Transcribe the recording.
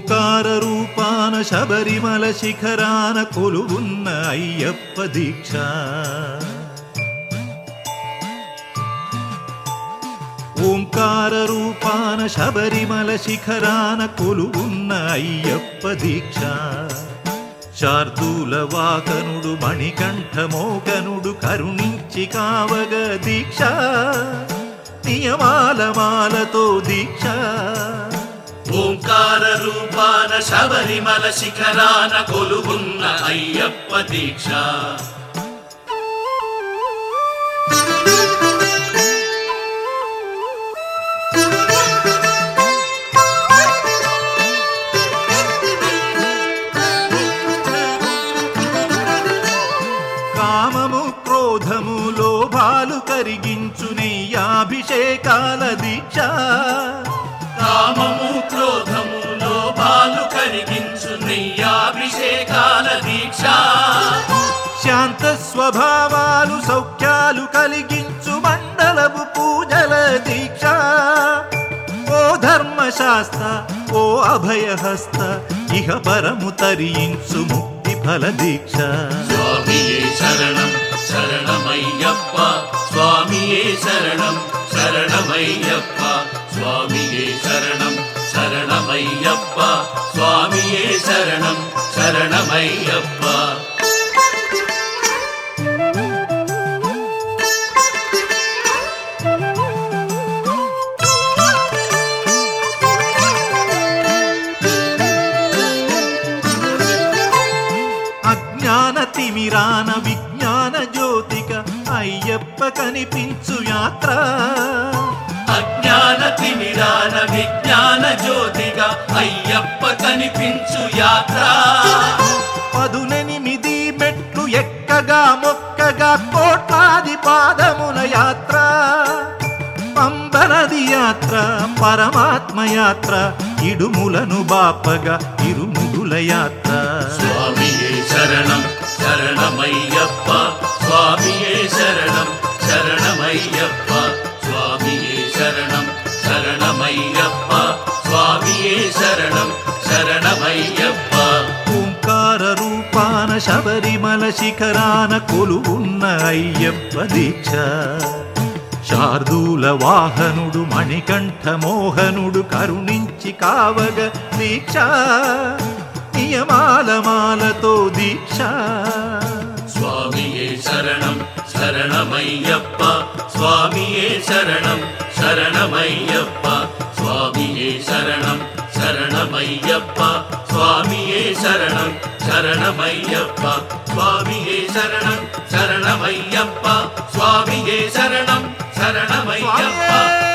ఓంకార రూపాన శబరిమల శిఖరాన కొలువున్న అయ్యప్ప దీక్ష ఓంకార రూపాన శబరిమల శిఖరాన కొలువున్న అయ్యప్ప దీక్ష శార్దూల వాకనుడు మణికంఠమోకనుడు కరుణించి కావగ దీక్ష నియమాల మాలతో దీక్ష ఓంకార రూపాన శబరిమల శిఖరాన కొలువున్న అయ్యప్ప దీక్ష కామము క్రోధము లోభాలు కరిగించు నెయ్యాభిషేకాల దీక్ష కామము క్రోధము లోభాలు కరిగించు నెయ్యాభిషేకాల దీక్ష శాంత స్వభావాలు సౌఖ్యాలు కలిగించు మండలపు పూజల దీక్ష ఓ ధర్మశాస్త్ర ఓ అభయహస్త ఇహ పరము తరించు ముక్తి ఫల దీక్ష స్వామియే శరణం శరణమయ్యప్ప స్వామియే శరణం శరణమయ్యప్ప స్వామియే శరణం శరణమయ్యప్ప స్వామియే శరణం శరణమయ్యప్ప అజ్ఞాన తిమిరాన విజ్ఞాన జ్యోతిక అయ్యప్ప కనిపించు యాత్ర అజ్ఞాన తిమిరాన విజ్ఞాన జ్యోతిగా అయ్యప్ప కనిపించు యాత్ర పదునెనిమిది మెట్లు ఎక్కగా మొక్కగా కోట్లాది పాదముల యాత్ర పంబనది యాత్ర పరమాత్మ యాత్ర ఇడుములను బాపగా ఇరుముడుల యాత్ర స్వామియే శరణం శరణమయ్యప్ప స్వామియే శరణం శరణమయ్యప్ప స్వామియే శరణం శరణమయ్యప్ప స్వామియే శరణం శరణమయ్యప్ప ఓంకార రూపాన శబరిమల శిఖరాన కొలువున్న అయ్యప్ప దీక్ష శార్దూల వాహనుడు మణికంఠ మోహనుడు కరుణించి కావగ దీక్ష నియమాల మాలతో దీక్ష స్వామియే శరణం శరణమయ్యప్ప స్వామియే శరణం శరణమయ్యప్ప స్వామియే శరణం శరణమయ్యప్ప స్వామియే శరణం శరణమయ్యప్ప స్వామియే శరణం శరణమయ్యప్ప స్వామియే శరణం శరణమయ్యప్ప